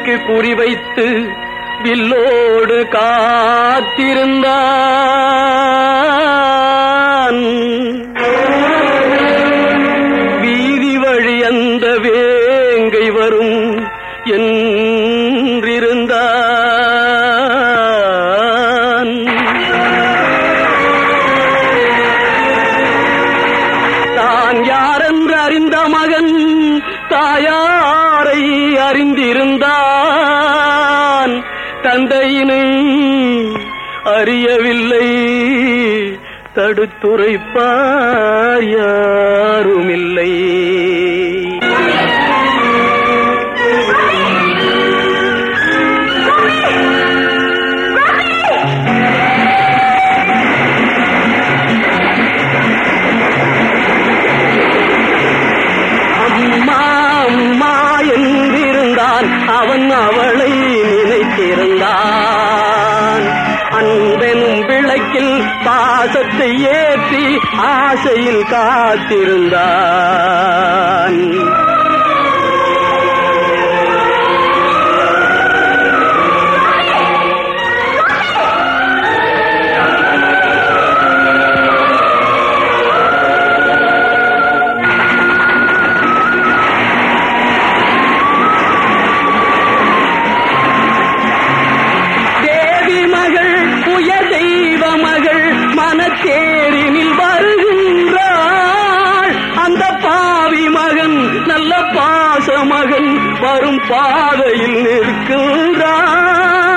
வேங்கைக்கு குறிவைத்து வில்லோடு காத்திருந்தான் வீதி வழி அந்த வேங்கை வரும் என்றிருந்தான் தான் யாரென்று அறிந்த மகன் தாயாரை அறிந்திருந்தான் தந்தையினை அறியவில்லை தடுத்துரைப்பார் யாருமில்லை அம்மா அம்மா என்றிருந்தான் அவன் அவளை நினைத்திருந்தான் அன்பெனும் விளக்கில் பாசத்தை ஏற்றி ஆசையில் காத்திருந்தான் தேவி மகள் புய தெய்வ மகள் மனத்தேரினில் வருகின்றாள் அந்த பாவி மகன் நல்ல பாச மகன் வரும் பாதையில் நிற்கின்றான்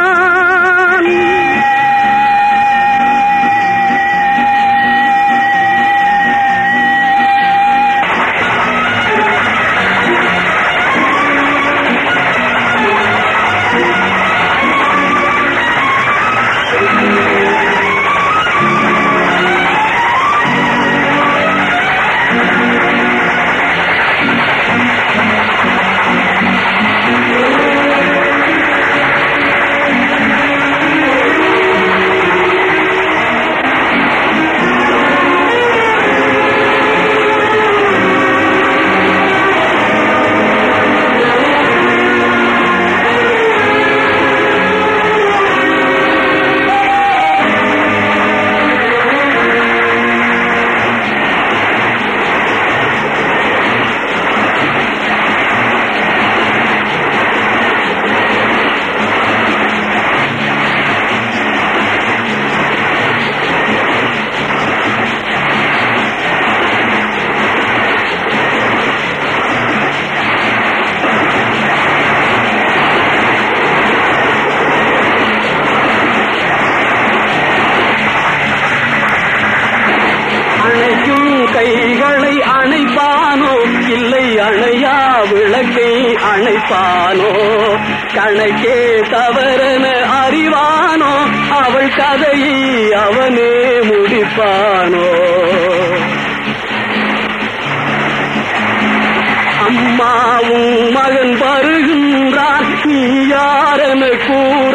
அணைக்கும் கைகளை அணைப்பானோ இல்லை அணையா விளக்கை அணைப்பானோ கணக்கே தவறென அறிவானோ அவள் கதையை அவனே முடிப்பானோ அம்மாவும் மகன் வருகின்றான் நீ யாரென கூ